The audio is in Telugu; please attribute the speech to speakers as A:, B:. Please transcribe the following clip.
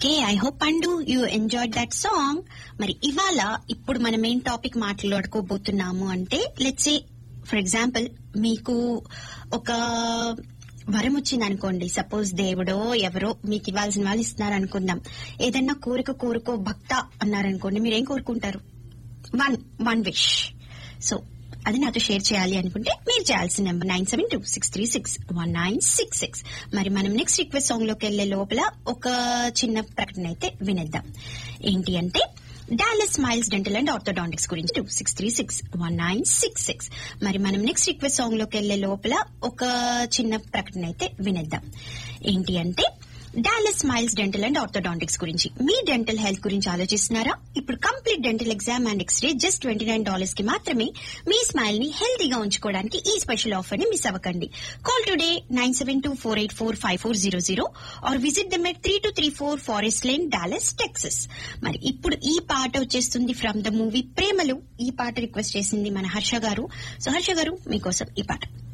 A: okay I hope and you enjoy that song మరి ఇవాళ ఇప్పుడు మనం ఏం టాపిక్ మాట్లాడుకోబోతున్నాము అంటే లెట్స్ సే ఫర్ ఎగ్జాంపుల్ మీకు ఒక వరం వచ్చింది అనుకోండి సపోజ్ దేవుడో ఎవరో మీకు ఇవ్వాల్సిన వాళ్ళు ఇస్తున్నారు అనుకుందాం ఏదన్నా కోరిక కోరుకో భక్త అన్నారనుకోండి మీరు ఏం కోరుకుంటారు వన్ వన్ విష్ సో అది నాతో షేర్ చేయాలి అనుకుంటే మీరు చేయాల్సిన number nine seven two six three six one nine six six మరి మనం నెక్స్ట్ రిక్వెస్ట్ సాంగ్ లోకి వెళ్లే లోపల ఒక చిన్న ప్రకటన అయితే వినేద్దాం ఏంటి అంటే Dallas smiles dental and orthodontics గురించి two six three six one nine six six మరి మనం నెక్స్ట్ రిక్వెస్ట్ సాంగ్ లోకి వెళ్లే లోపల ఒక చిన్న ప్రకటన అయితే వినేద్దాం ఏంటి అంటే Dallas smiles dental and orthodontics గురించి మీ డెంటల్ హెల్త్ గురించి ఆలోచిస్తున్నారా ఇప్పుడు complete dental exam and X-ray just twenty nine dollars కి మాత్రమే మీ స్మైల్ ని హెల్తీగా ఉంచుకోవడానికి ఈ స్పెషల్ ఆఫర్ ని మిస్ అవ్వకండి call today nine seven two four eight four five four zero zero or visit them at three two three four forest lane Dallas Texas మరి ఇప్పుడు ఈ పాట వచ్చేస్తుంది ఫ్రమ్ ద మూవీ ప్రేమలు ఈ పాట రిక్వెస్ట్ చేసింది మన హర్ష గారు సో హర్ష గారు మీకోసం ఈ పాట